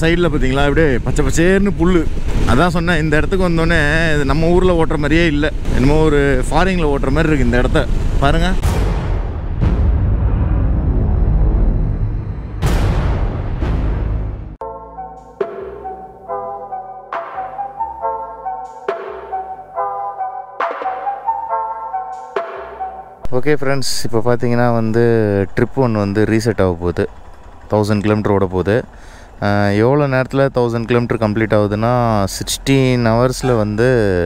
சைடில் பார்த்தீங்களா அப்படியே பச்சை பச்சேர்னு புல் அதான் சொன்னேன் இந்த இடத்துக்கு வந்தோடனே இது நம்ம ஊரில் ஓட்டுற மாதிரியே இல்லை என்னமோ ஒரு ஃபாரினில் ஓட்டுற மாதிரி இருக்குது இந்த இடத்த பாருங்கள் ஓகே ஃப்ரெண்ட்ஸ் இப்போ பார்த்தீங்கன்னா வந்து ட்ரிப் ஒன்று வந்து ரீசெட் ஆக போகுது தௌசண்ட் கிலோமீட்டர் ஓட போகுது அஹ், எவ்வளோ நேரத்தில் தௌசண்ட் கிலோமீட்டர் கம்ப்ளீட் ஆகுதுன்னா சிக்ஸ்டீன் ஹவர்ஸில் வந்து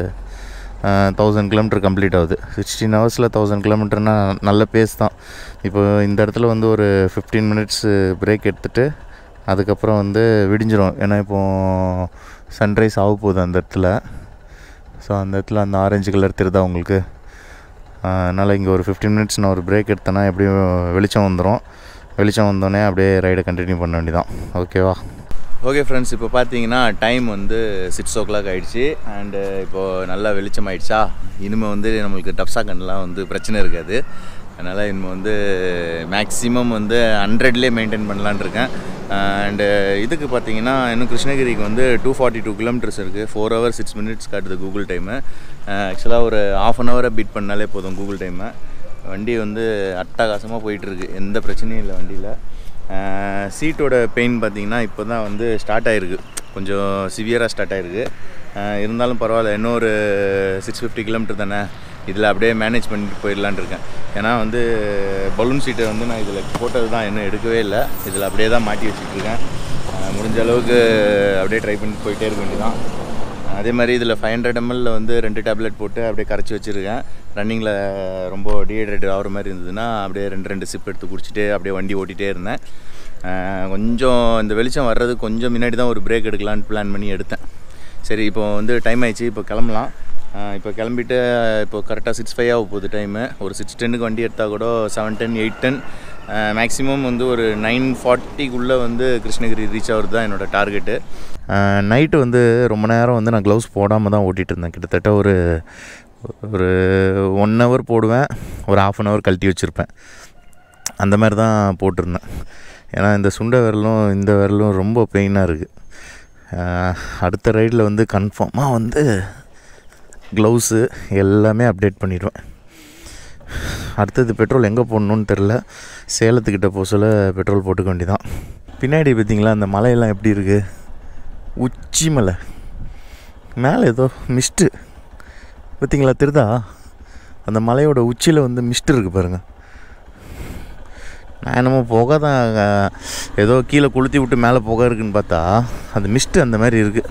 தௌசண்ட் கிலோமீட்டர் கம்ப்ளீட் ஆகுது சிக்ஸ்டீன் ஹவர்ஸில் தௌசண்ட் கிலோமீட்டர்னால் நல்ல பேஸ் தான் இப்போ இந்த இடத்துல வந்து ஒரு ஃபிஃப்டீன் மினிட்ஸ் பிரேக் எடுத்துகிட்டு அதுக்கப்புறம் வந்து விடிஞ்சிரும் ஏன்னா இப்போது சன்ரைஸ் ஆக போகுது அந்த இடத்துல ஸோ அந்த இடத்துல அந்த ஆரஞ்சு கலர் தெரியுதா உங்களுக்கு அதனால் இங்கே ஒரு ஃபிஃப்டீன் மினிட்ஸ் நான் ஒரு பிரேக் எடுத்தேன்னா எப்படியும் வெளிச்சம் வந்துடும் வெளிச்சம் வந்தோடனே அப்படியே ரைடை கண்டினியூ பண்ண வேண்டியதான் ஓகேவா ஓகே ஃப்ரெண்ட்ஸ் இப்போ பார்த்தீங்கன்னா டைம் வந்து சிக்ஸ் ஓ கிளாக் ஆகிடுச்சு அண்டு இப்போது நல்லா வெளிச்சம் ஆயிடுச்சா இனிமேல் வந்து நம்மளுக்கு டப்ஸாக்கன்லாம் வந்து பிரச்சனை இருக்காது அதனால் இனிமேல் வந்து மேக்ஸிமம் வந்து ஹண்ட்ரட்லேயே மெயின்டைன் பண்ணலான்னு இருக்கேன் அண்டு இதுக்கு பார்த்தீங்கன்னா இன்னும் கிருஷ்ணகிரிக்கு வந்து டூ ஃபார்ட்டி டூ கிலோமீட்டர்ஸ் இருக்குது ஃபோர் ஹவர் சிக்ஸ் மினிட்ஸ் காட்டுது கூகுள் டைமு ஆக்சுவலாக ஒரு ஆஃப் அன் ஹவரை பீட் பண்ணாலே போதும் கூகுள் டைமை வண்டி வந்து அட்டகாசமாக போயிட்டுருக்கு எந்த பிரச்சனையும் இல்லை வண்டியில் சீட்டோட பெயின் பார்த்தீங்கன்னா இப்போ தான் வந்து ஸ்டார்ட் ஆகிருக்கு கொஞ்சம் சிவியராக ஸ்டார்ட் ஆகிருக்கு இருந்தாலும் பரவாயில்ல இன்னும் ஒரு சிக்ஸ் ஃபிஃப்டி கிலோமீட்டர் தானே இதில் அப்படியே மேனேஜ் பண்ணிட்டு போயிடலான்னு இருக்கேன் ஏன்னா வந்து பலூன் சீட்டை வந்து நான் இதில் போட்டது தான் இன்னும் எடுக்கவே இல்லை இதில் அப்படியே தான் மாட்டி வச்சுட்ருக்கேன் முடிஞ்ச அளவுக்கு அப்படியே ட்ரை பண்ணிட்டு போயிட்டே இருக்க வேண்டியதான் அதே மாதிரி இதில் ஃபைவ் ஹண்ட்ரட் எம்எல்ல வந்து ரெண்டு டேப்லெட் போட்டு அப்படியே கரைச்சி வச்சுருக்கேன் ரன்னிங்கில் ரொம்ப டீஹைட்ரேட் ஆகிற மாதிரி இருந்ததுன்னா அப்படியே ரெண்டு ரெண்டு சிப் எடுத்து குடிச்சிட்டு அப்படியே வண்டி ஓட்டிகிட்டே இருந்தேன் அஹ் கொஞ்சம் இந்த வெளிச்சம் வர்றது கொஞ்சம் முன்னாடி தான் ஒரு பிரேக் எடுக்கலான்னு பிளான் பண்ணி எடுத்தேன் சரி இப்போ வந்து டைம் ஆயிடுச்சு இப்போ கிளம்பலாம் அஹ் இப்போ கிளம்பிட்டு இப்போ கரெக்டாக சிக்ஸ் ஃபைவ் ஆக போகுது டைமு ஒரு சிக்ஸ் டென்னுக்கு வண்டி எடுத்தால் கூட seven ten eight ten maximum வந்து ஒரு நைன் ஃபார்ட்டிக்குள்ளே வந்து கிருஷ்ணகிரி ரீச் ஆகிறது தான் என்னோடய டார்கெட்டு நைட்டு வந்து ரொம்ப நேரம் வந்து நான் க்ளவுஸ் போடாமல் தான் ஓட்டிகிட்டு இருந்தேன் கிட்டத்தட்ட ஒரு ஒரு ஒன் ஹவர் போடுவேன் ஒரு ஆஃப் அன் ஹவர் கழட்டி வச்சுருப்பேன் அந்த மாதிரி தான் போட்டிருந்தேன் ஏன்னா இந்த சுண்டை விரலும் இந்த விரலும் ரொம்ப பெயினாக இருக்குது அடுத்த ரைடில் வந்து கன்ஃபார்மாக வந்து க்ளவுஸு எல்லாமே அப்டேட் பண்ணிடுவேன் அடுத்தது பெட்ரோல் எங்கே போடணுன்னு தெரில சேலத்துக்கிட்ட போக சொல்ல பெட்ரோல் போட்டுக்க வேண்டியதான் பின்னாடி பார்த்தீங்களா அந்த மலையெல்லாம் எப்படி இருக்குது உச்சி மலை மேலே ஏதோ மிஸ்ட்டு பார்த்தீங்களா தெரிதா அந்த மலையோட உச்சியில் வந்து மிஸ்ட் இருக்குது பாருங்கள் நான் என்னமோ புகை தான் அஹ், ஏதோ கீழே கொளுத்தி விட்டு மேலே புகை இருக்குன்னு பார்த்தா அந்த மிஸ்ட்டு அந்த மாதிரி இருக்குது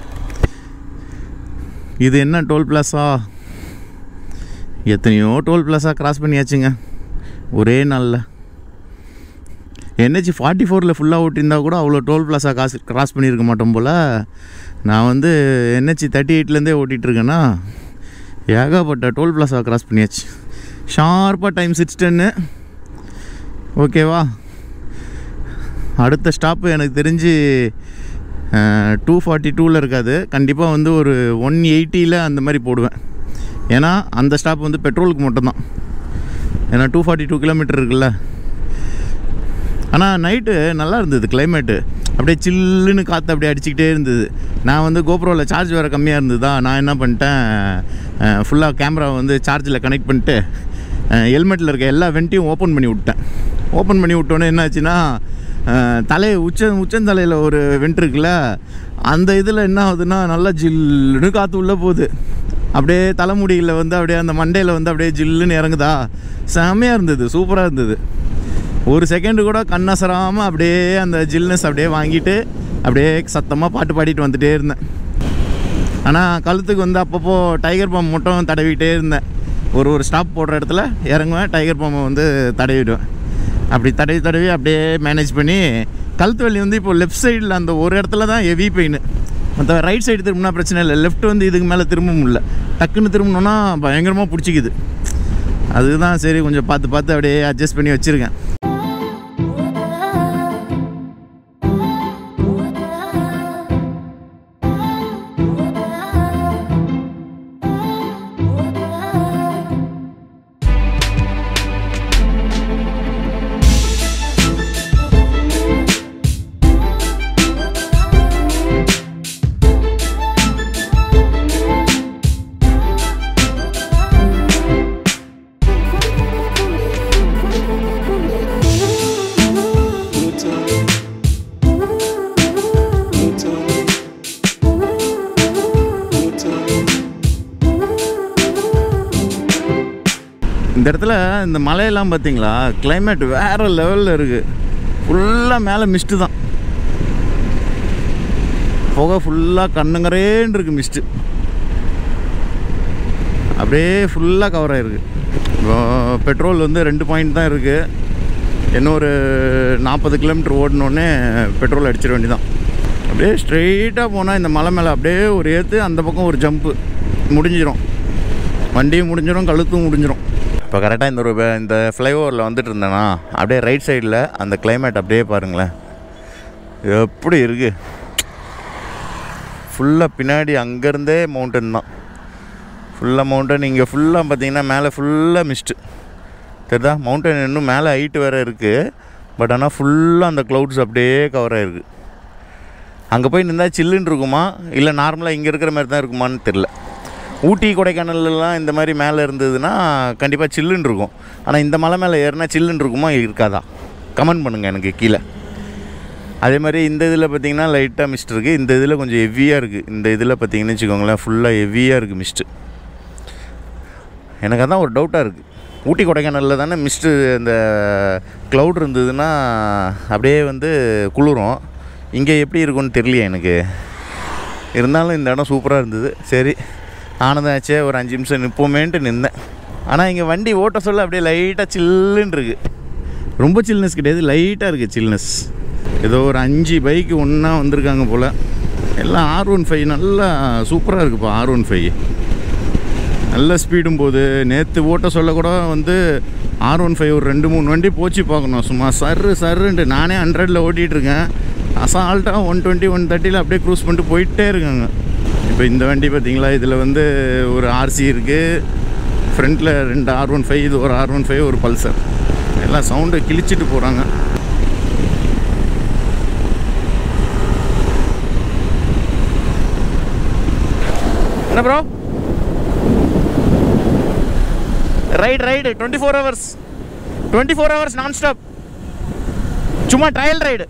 இது என்ன டோல் பிளாஸா எத்தனையோ டோல் பிளாஸாக கிராஸ் பண்ணியாச்சுங்க ஒரே நாளில் என்ஹெச் ஃபார்ட்டி ஃபோரில் ஃபுல்லாக ஓட்டியிருந்தா கூட அவ்வளோ டோல் பிளாஸாக காசு கிராஸ் பண்ணியிருக்க மாட்டோம் போல் நான் வந்து என்ஹெச் தேர்ட்டி எயிட்லேருந்தே ஓட்டிகிட்ருக்கேன்னா ஏகப்பட்ட டோல் பிளாஸா கிராஸ் பண்ணியாச்சு ஷார்ப்பாக டைம் சிக்ஸ் டென்னு ஓகேவா அடுத்த ஸ்டாப்பு எனக்கு தெரிஞ்சு டூ ஃபார்ட்டி டூவில் இருக்காது கண்டிப்பாக வந்து ஒரு ஒன் எயிட்டியில் அந்த மாதிரி போடுவேன் ஏன்னா அந்த ஸ்டாப் வந்து பெட்ரோலுக்கு மட்டும்தான் ஏன்னா டூ ஃபார்ட்டி டூ கிலோமீட்டர் இருக்குல்ல ஆனால் நைட்டு நல்லா இருந்தது கிளைமேட்டு அப்படியே சில்லுன்னு காற்று அப்படியே அடிச்சுக்கிட்டே இருந்தது நான் வந்து கோப்ரோவில் சார்ஜ் வேறு கம்மியாக இருந்தது தான் நான் என்ன பண்ணிட்டேன் ஃபுல்லாக கேமரா வந்து சார்ஜில் கனெக்ட் பண்ணிட்டு ஹெல்மெட்டில் இருக்க எல்லா வெண்ட்டையும் ஓப்பன் பண்ணி விட்டேன் ஓப்பன் பண்ணி விட்டோன்னே என்ன ஆச்சுன்னா தலை உச்ச உச்சந்தலையில் ஒரு வெண்ட் இருக்குல்ல அந்த இதில் என்ன ஆகுதுன்னா நல்லா ஜில்லுன்னு காற்று உள்ளே போகுது அப்படியே தலைமுடியில் வந்து அப்படியே அந்த மண்டையில் வந்து அப்படியே ஜில்லுன்னு இறங்குதா செம்மையாக இருந்தது சூப்பராக இருந்தது ஒரு செகண்டு கூட கண்ணசராமல் அப்படியே அந்த ஜில்னஸ் அப்படியே வாங்கிட்டு அப்படியே சத்தமாக பாட்டு பாடிட்டு வந்துட்டே இருந்தேன் ஆனால் கழுத்துக்கு வந்து அப்பப்போ டைகர் பாம் மட்டும் தடவிட்டே இருந்தேன் ஒரு ஒரு ஸ்டாப் போடுற இடத்துல இறங்குவேன் டைகர் பாம்பை வந்து தடவிடுவேன் அப்படி தடவி தடவி அப்படியே மேனேஜ் பண்ணி கழுத்து வலி வந்து இப்போ லெஃப்ட் சைடில் அந்த ஒரு இடத்துல தான் ஹெவி பெயின் மற்ற ரைட் சைடு திரும்பினா பிரச்சனை இல்லை லெஃப்ட் வந்து இதுக்கு மேலே திரும்ப முடியல டக்குன்னு திரும்பணுன்னா பயங்கரமாக பிடிச்சிக்குது அதுதான் சரி கொஞ்சம் பார்த்து பார்த்து அப்படியே அட்ஜஸ்ட் பண்ணி வச்சுருக்கேன் இந்த இடத்துல இந்த மலையெல்லாம் பார்த்தீங்களா climate வேறு லெவலில் இருக்குது ஃபுல்லாக மேலே மிஸ்ட்டு தான் புகை ஃபுல்லாக கண்ணுங்கரேன்னு இருக்குது மிஸ்ட்டு அப்படியே ஃபுல்லாக கவர் ஆகிருக்கு இப்போ பெட்ரோல் வந்து ரெண்டு பாயிண்ட் தான் இருக்குது இன்னும் ஒரு நாற்பது கிலோமீட்டர் ஓடினோடனே பெட்ரோல் அடிச்சிட வேண்டியதான் அப்படியே ஸ்ட்ரெயிட்டாக போனால் இந்த மலை மேலே அப்படியே ஒரு ஏற்று அந்த பக்கம் ஒரு ஜம்ப்பு முடிஞ்சிடும் வண்டியும் முடிஞ்சிடும் கழுத்தும் முடிஞ்சிடும் இப்போ கரெக்டாக இந்த ஒரு வே- இந்த ஃப்ளைஓவரில் வந்துட்டு இருந்தேன்னா அப்படியே ரைட் சைடில் அந்த climate அப்படியே பாருங்களேன் எப்படி இருக்குது ஃபுல்லாக பின்னாடி அங்கேருந்தே மவுண்டன் தான் ஃபுல்லாக மவுண்டன் இங்கே ஃபுல்லாக பார்த்தீங்கன்னா மேலே ஃபுல்லாக மிஸ்ட்டு தெரியுதா மவுண்டன் இன்னும் மேலே ஹைட்டு வேறு இருக்குது பட் ஆனால் ஃபுல்லாக அந்த க்ளவுட்ஸ் அப்படியே கவர் ஆகிருக்கு அங்கே போய் நின்றா சில்லுன்னு இருக்குமா இல்லை நார்மலாக இங்கே இருக்கிற மாதிரி தான் இருக்குமான்னு தெரில ஊட்டி கொடைக்கானல்லாம் இந்த மாதிரி மேலே இருந்ததுன்னா கண்டிப்பாக சில்லுன்னு இருக்கும் ஆனால் இந்த மலை மேலே ஏறினா சில்லுன்னு இருக்குமா இருக்காதா கமெண்ட் பண்ணுங்கள் எனக்கு கீழே அதே மாதிரி இந்த இதில் பார்த்தீங்கன்னா லைட்டாக மிஸ்ட் இருக்குது இந்த இதில் கொஞ்சம் ஹெவியாக இருக்குது இந்த இதில் பார்த்தீங்கன்னு வச்சுக்கோங்களேன் ஃபுல்லாக ஹெவியாக இருக்குது மிஸ்ட்டு எனக்கு அதான் ஒரு டவுட்டாக இருக்குது ஊட்டி கொடைக்கானலில் தானே மிஸ்ட்டு இந்த க்ளவுட் இருந்ததுன்னா அப்படியே வந்து குளிரும் இங்கே எப்படி இருக்கும்னு தெரியலையே எனக்கு இருந்தாலும் இந்த இடம் சூப்பராக இருந்தது சரி ஆனந்தம் ஆச்சே ஒரு அஞ்சு நிமிஷம் நிற்போமேன்ட்டு நின்றேன் ஆனால் இங்கே வண்டி ஓட்ட சொல்ல அப்படியே லைட்டாக சில்லுன்னு இருக்குது ரொம்ப சில்னஸ் கிடையாது லைட்டாக இருக்குது சில்னஸ் ஏதோ ஒரு அஞ்சு பைக்கு ஒன்றா வந்திருக்காங்க போல் எல்லாம் ஆர் ஒன் ஃபைவ் நல்லா சூப்பராக இருக்குப்பா ஆர் ஒன் ஃபைவ் நல்ல ஸ்பீடும் போகுது நேற்று ஓட்ட சொல்ல கூட வந்து ஆர் ஒன் ஃபைவ் ஒரு ரெண்டு மூணு வண்டி போச்சு பார்க்கணும் சும்மா சர்ரு சர்ருன்ட்டு நானே ஹண்ட்ரடில் ஓட்டிகிட்டு இருக்கேன் அசால்ட்டாக ஒன் டுவெண்ட்டி ஒன் தேர்ட்டியில் அப்படியே க்ரூஸ் பண்ணிட்டு போயிட்டே இருக்காங்க இப்போ இந்த வண்டி பார்த்தீங்களா இதில் வந்து ஒரு ஆர்சி இருக்குது ஃப்ரண்ட்டில் ரெண்டு ஆர் ஒன் ஃபைவ் இது ஒரு ஆர் ஒன் ஃபைவ் ஒரு பல்சர் எல்லாம் சவுண்டை கிழிச்சிட்டு போகிறாங்க என்ன bro ride ride twenty four hours twenty four hours நான் ஸ்டாப் சும்மா ட்ரையல் ரைடு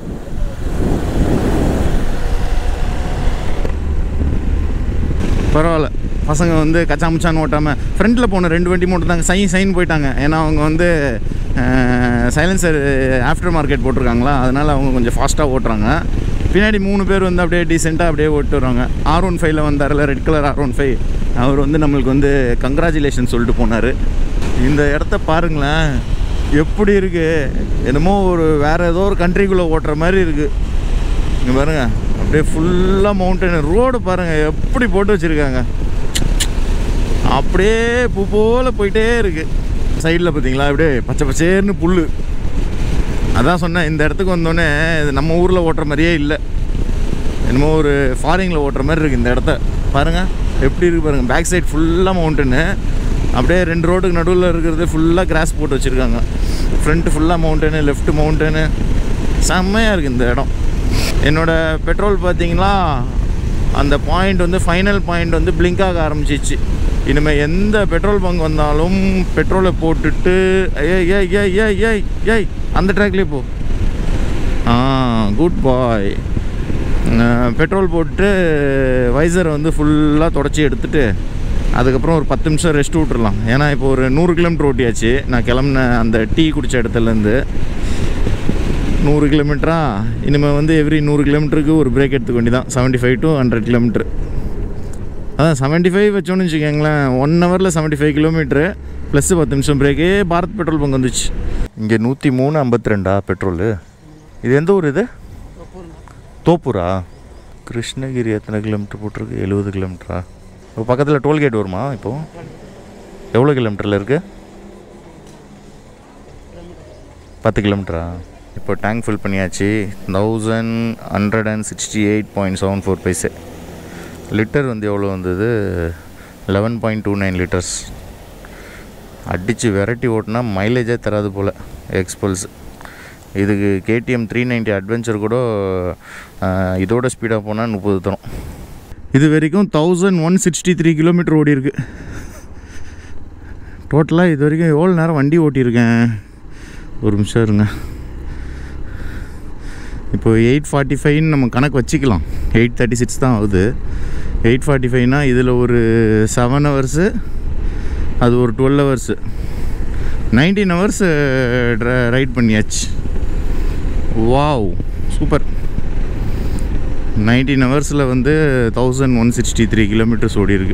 பரவாயில்ல பசங்க வந்து கச்சா முச்சான்னு ஓட்டாமல் ஃப்ரண்ட்டில் போன ரெண்டு வண்டி மட்டும் தாங்க சைன் சைன் போயிட்டாங்க ஏன்னா அவங்க வந்து சைலன்சர் ஆஃப்டர் மார்க்கெட் போட்டிருக்காங்களா அதனால் அவங்க கொஞ்சம் ஃபாஸ்ட்டாக ஓட்டுறாங்க பின்னாடி மூணு பேர் வந்து அப்படியே டீசெண்டாக அப்படியே ஓட்டு வராங்க ஆர் ஒன் ஃபைவ்ல வந்தார்ல red colour R one five அவர் வந்து நம்மளுக்கு வந்து கங்க்ராச்சுலேஷன் சொல்லிட்டு போனார் இந்த இடத்த பாருங்களேன் எப்படி இருக்குது என்னமோ ஒரு வேறு ஏதோ ஒரு கண்ட்ரிக்குள்ளே ஓட்டுற மாதிரி இருக்குது இங்கே பாருங்க அப்படியே ஃபுல்லாக மவுண்டன் ரோடு பாருங்கள் எப்படி போட்டு வச்சுருக்காங்க அப்படியே பூ போல் போயிட்டே இருக்கு சைடில் பார்த்தீங்களா அப்படியே பச்சை பச்சேர்னு புல் அதான் சொன்னேன் இந்த இடத்துக்கு வந்தோடனே இது நம்ம ஊரில் ஓட்டுற மாதிரியே இல்லை என்னமோ ஒரு ஃபாரினில் ஓட்டுற மாதிரி இருக்குது இந்த இடத்த பாருங்கள் எப்படி இருக்குது பாருங்கள் பேக் சைடு ஃபுல்லாக மவுண்டனு அப்படியே ரெண்டு ரோட்டுக்கு நடுவில் இருக்கிறது ஃபுல்லாக கிராஸ் போட்டு வச்சுருக்காங்க ஃப்ரண்ட்டு ஃபுல்லாக மவுண்டனு லெஃப்ட் மவுண்டனு செம்மையாக இருக்குது இந்த இடம் என்னோட பெட்ரோல் பார்த்தீங்களா அந்த பாயிண்ட் வந்து ஃபைனல் பாயிண்ட் வந்து blink ஆக ஆரம்பிச்சிச்சு இனிமேல் எந்த பெட்ரோல் பங்க் வந்தாலும் பெட்ரோலை போட்டுட்டு ஏய் ஏய் ஏய் ஏய் ஏய் ஏய் அந்த ட்ராக்லேயே போ ஆ குட் பாய் பெட்ரோல் போட்டு வைசரை வந்து ஃபுல்லாக தொடச்சி எடுத்துட்டு அதுக்கப்புறம் ஒரு பத்து நிமிஷம் ரெஸ்ட் விட்டுறலாம் ஏன்னா இப்போ ஒரு நூறு கிலோமீட்டர் ஓட்டியாச்சு நான் கிளம்புன அந்த டீ குடித்த இடத்துலேருந்து நூறு கிலோமீட்டரா இனிமேல் வந்து எவ்ரி நூறு கிலோமீட்டருக்கு ஒரு பிரேக் எடுத்துக்க வேண்டி தான் seventy five to hundred kilometre அதான் செவன்ட்டி ஃபைவ் வச்சோன்னு வச்சுக்கோங்களேன் ஒன் ஹவரில் செவன்ட்டி ஃபைவ் கிலோமீட்ரு ப்ளஸ் பத்து நிமிஷம் பிரேக்கே பாரத் பெட்ரோல் பங்க் வந்துச்சு இங்கே நூற்றி மூணு ஐம்பத்தி ரெண்டா பெட்ரோலு இது எந்த ஊர் இது தோப்பூரா கிருஷ்ணகிரி எத்தனை கிலோமீட்டர் போட்டிருக்கு எழுபது கிலோமீட்டரா இப்போ பக்கத்தில் டோல்கேட் வருமா இப்போது எவ்வளோ கிலோமீட்டரில் இருக்குது பத்து கிலோமீட்டரா இப்போ டேங்க் ஃபில் பண்ணியாச்சு thousand hundred and sixty eight point seven four paise litre வந்து எவ்வளோ வந்தது eleven point two nine litres அடித்து விரட்டி ஓட்டினா மைலேஜே தராது போல் எக்ஸ்பல்ஸ் இதுக்கு கேடிஎம் த்ரீ நைன்ட்டி அட்வென்ச்சர் கூட ஆஹ், இதோட ஸ்பீடாக போனால் முப்பது தரும் இது வரைக்கும் thousand one sixty three kilometre ஓடி இருக்கு டோட்டலாக இது வரைக்கும் எவ்வளோ நேரம் வண்டி ஓட்டியிருக்கேன் ஒரு நிமிஷம் இருங்க இப்போ எயிட் ஃபார்ட்டி ஃபைவ்னு நம்ம கணக்கு வச்சுக்கலாம் எயிட் தேர்ட்டி சிக்ஸ் தான் ஆகுது எயிட் ஃபார்ட்டி ஃபைவ்னா இதில் ஒரு செவன் ஹவர்ஸு அது ஒரு twelve hours nineteen hours ride பண்ணியாச்சு வாவ் சூப்பர் நைன்டீன் ஹவர்ஸில் வந்து thousand one sixty three kilometres ஓடி இருக்கு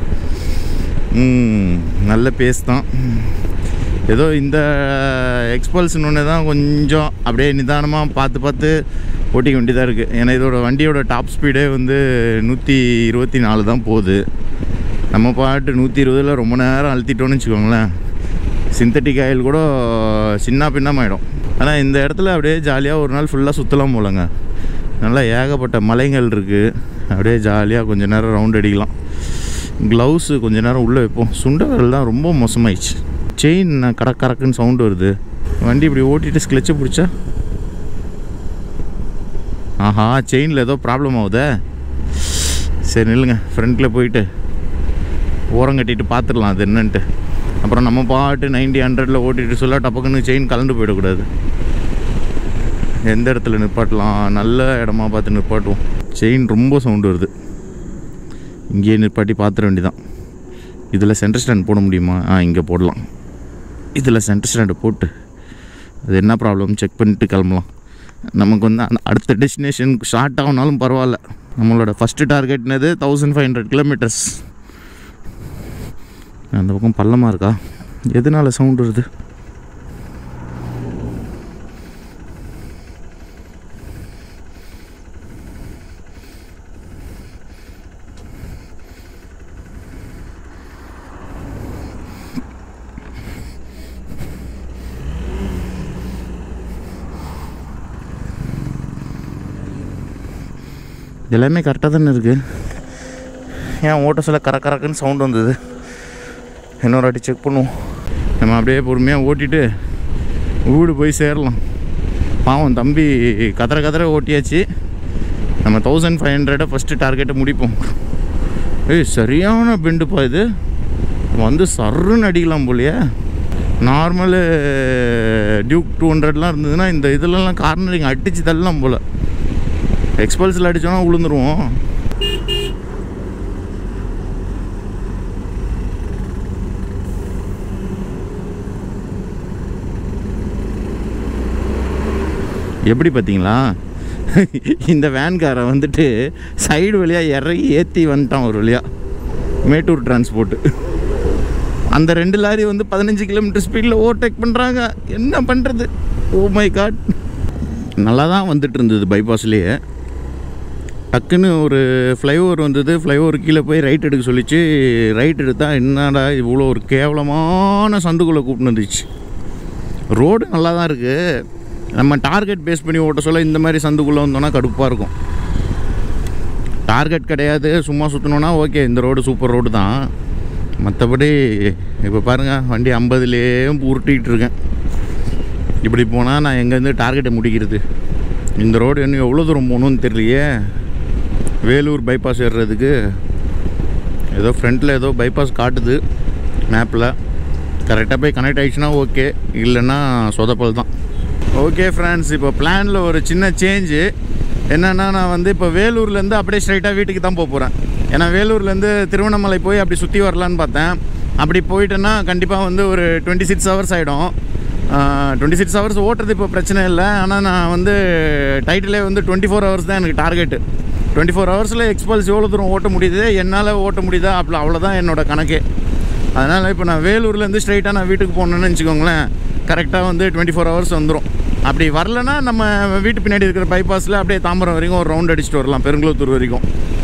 ம், நல்ல பேஸ் தான் ஏதோ இந்த எக்ஸ்பல்ஷன் ஒன்று தான் கொஞ்சம் அப்படியே நிதானமாக பார்த்து பார்த்து ஓட்டிக்க வேண்டியதாக இருக்குது ஏன்னா இதோட வண்டியோட டாப் ஸ்பீடே வந்து நூற்றி இருபத்தி நாலு தான் போகுது நம்ம பாட்டு நூற்றி இருபதில் ரொம்ப நேரம் அழுத்திட்டோன்னு வச்சுக்கோங்களேன் சிந்தட்டிக் ஆயில் கூட சின்ன பின்னமாயிடும் ஆனால் இந்த இடத்துல அப்படியே ஜாலியாக ஒரு நாள் ஃபுல்லாக சுற்றலாம் போலங்க நல்லா ஏகப்பட்ட மலைகள் இருக்குது அப்படியே ஜாலியாக கொஞ்ச நேரம் ரவுண்ட் அடிக்கலாம் க்ளவுஸு கொஞ்ச நேரம் உள்ளே வைப்போம் சுண்ட விரல் தான் ரொம்ப மோசமாயிடுச்சு செயின் கடக் கடக்குன்னு சவுண்டு வருது வண்டி இப்படி ஓட்டிட்டு ஸ்க்ளெச்சை பிடிச்சா ஆஹா செயினில் ஏதோ ப்ராப்ளம் ஆகுதே சரி நில்லுங்க ஃப்ரண்ட்டில் போயிட்டு ஓரம் கட்டிட்டு பார்த்துடலாம் அது என்னன்ட்டு அப்புறம் நம்ம பாட்டு நைன்டி ஹண்ட்ரடில் ஓட்டிட்டு சொல்ல டப்பக்குன்னு செயின் கலந்து போயிடக்கூடாது எந்த இடத்துல நிப்பாட்டலாம் நல்ல இடமா பார்த்து நிப்பாட்டுவோம் செயின் ரொம்ப சவுண்டு வருது இங்கேயே நிப்பாட்டி பார்த்துட வேண்டியதான் இதில் சென்டர் ஸ்டாண்ட் போட முடியுமா ஆ இங்கே போடலாம் இதில் சென்டர் ஸ்டாண்டை போட்டு அது என்ன ப்ராப்ளம் செக் பண்ணிட்டு கிளம்பலாம் நமக்கு வந்து அந்த அடுத்த டெஸ்டினேஷன் ஷார்ட் ஆகுனாலும் பரவாயில்ல நம்மளோட ஃபஸ்ட்டு டார்கெட்னது தௌசண்ட் ஃபைவ் ஹண்ட்ரட் கிலோமீட்டர்ஸ் அந்த பக்கம் பள்ளமாக இருக்கா எதனால சவுண்ட் வருது எல்லாமே கரெக்டாக தானே இருக்குது ஏன் ஓட்ட சொல்ல கர கரக்குன்னு சவுண்ட் வந்தது இன்னொரு வாட்டி செக் பண்ணுவோம் நம்ம அப்படியே பொறுமையாக ஓட்டிட்டு வீடு போய் சேரலாம் பாவம் தம்பி கதற கதற ஓட்டியாச்சு நம்ம தௌசண்ட் ஃபைவ் ஹண்ட்ரடை ஃபஸ்ட்டு டார்கெட்டை முடிப்போம் ஏய் சரியான பெண்டுப்பா இது வந்து சர்ருன்னு அடிக்கலாம் போலையே நார்மலு டியூக் டூ ஹண்ட்ரட்லாம் இருந்ததுன்னா இந்த இதுலலாம் கார்னரிங் அடித்து தள்ளலாம் போல் எக்ஸ்பல்ஸில் அடித்தோன்னா விழுந்துருவோம் எப்படி பார்த்தீங்களா இந்த வேன்காரை வந்துட்டு சைடு வழியாக இறங்கி ஏற்றி வந்துட்டான் ஒரு வழியாக மேட்டூர் டிரான்ஸ்போர்ட்டு அந்த ரெண்டு லாரி வந்து பதினஞ்சு கிலோமீட்டர் ஸ்பீடில் ஓவர்டேக் பண்ணுறாங்க என்ன பண்ணுறது ஓ மை காட் நல்லா தான் வந்துட்டு இருந்தது பைபாஸ்லேயே டக்குன்னு ஒரு ஃப்ளைஓவர் வந்தது ஃப்ளைஓவர் கீழே போய் ரைட் எடுக்க சொல்லிச்சு ரைட் எடுத்தால் என்னடா இவ்வளோ ஒரு கேவலமான சந்துக்குள்ளே கூப்பிட்டு வந்துச்சு ரோடு நல்லா தான் இருக்குது நம்ம டார்கெட் பேஸ் பண்ணி ஓட்ட சொல்ல இந்த மாதிரி சந்துக்குள்ளே வந்தோன்னா கடுப்பாக இருக்கும் டார்கெட் கிடையாது சும்மா சுற்றணுன்னா ஓகே இந்த ரோடு சூப்பர் ரோடு தான் மற்றபடி இப்போ பாருங்கள் வண்டி ஐம்பதுலேயும் உருட்டிகிட்டு இருக்கேன் இப்படி போனால் நான் எங்கேருந்து டார்கெட்டை முடிக்கிறது இந்த ரோடு இன்னும் எவ்வளோ தூரம் போகணும்னு தெரியலையே வேலூர் பைபாஸ் ஏறுறதுக்கு ஏதோ ஃப்ரண்ட்டில் ஏதோ பைபாஸ் காட்டுது மேப்பில் கரெக்டாக போய் கனெக்ட் ஆகிடுச்சுன்னா ஓகே இல்லைன்னா சொதப்பல் தான் ஓகே ஃப்ரெண்ட்ஸ் இப்போ பிளானில் ஒரு சின்ன சேஞ்சு என்னென்னா நான் வந்து இப்போ வேலூர்லேருந்து அப்படியே ஸ்ட்ரைட்டாக வீட்டுக்கு தான் போக போகிறேன் ஏன்னா வேலூர்லேருந்து திருவண்ணாமலை போய் அப்படி சுற்றி வரலான்னு பார்த்தேன் அப்படி போயிட்டேன்னா கண்டிப்பாக வந்து ஒரு டுவெண்ட்டி சிக்ஸ் ஹவர்ஸ் ஆகிடும் டுவெண்ட்டி சிக்ஸ் ஹவர்ஸ் ஓட்டுறது இப்போ பிரச்சனை இல்லை ஆனால் நான் வந்து டைட்டிலே வந்து டுவெண்ட்டி ஃபோர் ஹவர்ஸ் தான் எனக்கு டார்கெட்டு டுவெண்ட்டி ஃபோர் ஹவர்ஸில் எக்ஸ்பல்ஸ் எவ்வளோ தூரம் ஓட்ட முடியுது என்னால் ஓட்ட முடியுதா அப்படி அவ்வளோதான் என்னோட கணக்கே அதனால் இப்போ நான் வேலூர்லேருந்து ஸ்ட்ரைட்டாக நான் வீட்டுக்கு போகணுன்னு வச்சுக்கோங்களேன் கரெக்டாக வந்து டுவெண்ட்டி ஃபோர் ஹவர்ஸ் வந்துடும் அப்படி வரலன்னா நம்ம வீட்டு பின்னாடி இருக்கிற பைபாஸில் அப்படியே தாம்பரம் வரைக்கும் ஒரு ரவுண்ட் அடிச்சுட்டு வரலாம் பெருங்குளத்தூர் வரைக்கும்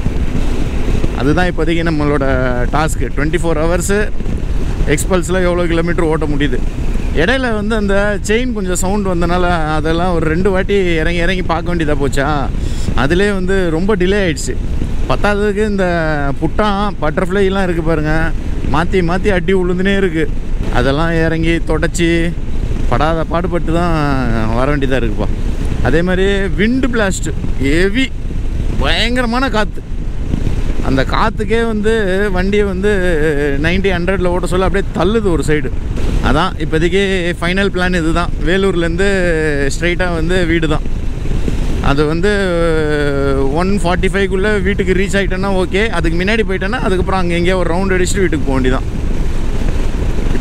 அதுதான் இப்போதைக்கு நம்மளோட டாஸ்க்கு டுவெண்ட்டி ஃபோர் ஹவர்ஸு எக்ஸ்பல்ஸில் எவ்வளோ கிலோமீட்டர் ஓட்ட முடியுது இடையில வந்து அந்த செயின் கொஞ்சம் சவுண்ட் வந்தனால அதெல்லாம் ஒரு ரெண்டு வாட்டி இறங்கி இறங்கி பார்க்க வேண்டியதாக போச்சா அதிலே வந்து ரொம்ப டிலே ஆயிடுச்சு பத்தாததுக்கு இந்த புட்டான் பட்டர்ஃப்ளைலாம் இருக்குது பாருங்கள் மாற்றி மாற்றி அடி உளுந்துனே இருக்குது அதெல்லாம் இறங்கி தொடச்சி படாத பாடுபட்டு தான் வர வேண்டியதாக இருக்குப்பா அதே மாதிரி விண்டு பிளாஸ்ட் ஹெவி பயங்கரமான காற்று அந்த காற்றுக்கே வந்து வண்டியை வந்து நைன்டி ஹண்ட்ரடில் ஓட்ட சொல்ல அப்படியே தள்ளுது ஒரு சைடு அதான் இப்போதைக்கு ஃபைனல் பிளான் இது தான் வேலூர்லேருந்து ஸ்ட்ரைட்டாக வந்து வீடு தான் அது வந்து ஒன் ஃபார்ட்டி ஃபைவ்க்குள்ளே வீட்டுக்கு ரீச் ஆகிட்டேன்னா ஓகே அதுக்கு முன்னாடி போயிட்டேன்னா அதுக்கப்புறம் அங்கே எங்கேயோ ஒரு ரவுண்ட் அடிச்சுட்டு வீட்டுக்கு போக வேண்டியதான் இப்போ